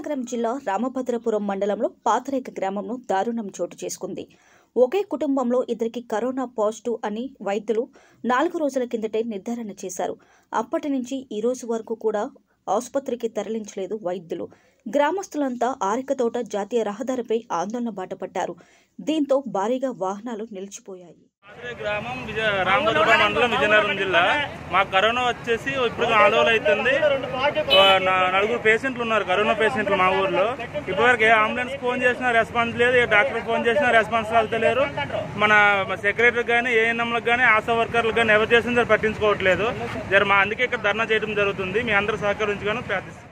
విజయనగరం జిల్లా రామభద్రపురం మండలంలో పాతరేక గ్రామంలో దారుణం చోటు చేసుకుంది ఒకే కుటుంబంలో ఇద్దరికి కరోనా పాజిటివ్ అని వైద్యులు నాలుగు రోజుల కిందటే నిర్ధారణ చేశారు అప్పటి నుంచి ఈ రోజు వరకు కూడా ఆసుపత్రికి తరలించలేదు వైద్యులు గ్రామస్తులంతా ఆరికతోట జాతీయ రహదారిపై ఆందోళన బాటపట్టారు దీంతో భారీగా వాహనాలు నిలిచిపోయాయి పాత్రే గ్రామం విజయ రామభద్రపురం మండలం విజయనగరం జిల్లా మాకు కరోనా వచ్చేసి ఇప్పుడు నాలుగు రోజులు అవుతుంది ఆ, నా- నలుగురు పేషెంట్లు ఉన్నారు కరోనా పేషెంట్లు మా ఊర్లో ఇప్పటివరకు ఏ అంబులెన్స్ ఫోన్ చేసినా రెస్పాన్స్ లేదు ఏ డాక్టర్ ఫోన్ చేసినా రెస్పాన్స్ అవుతలేరు మన సెక్రటరీ కానీ ఏఎన్ఎంలకు కానీ ఆశా వర్కర్లకు కానీ ఎవరు చేసిన పట్టించుకోవట్లేదు జర మా అందుకే ఇక్కడ ధర్నా చేయడం జరుగుతుంది మీ అందరూ సహకరించుకొని ప్రార్థిస్తున్నాం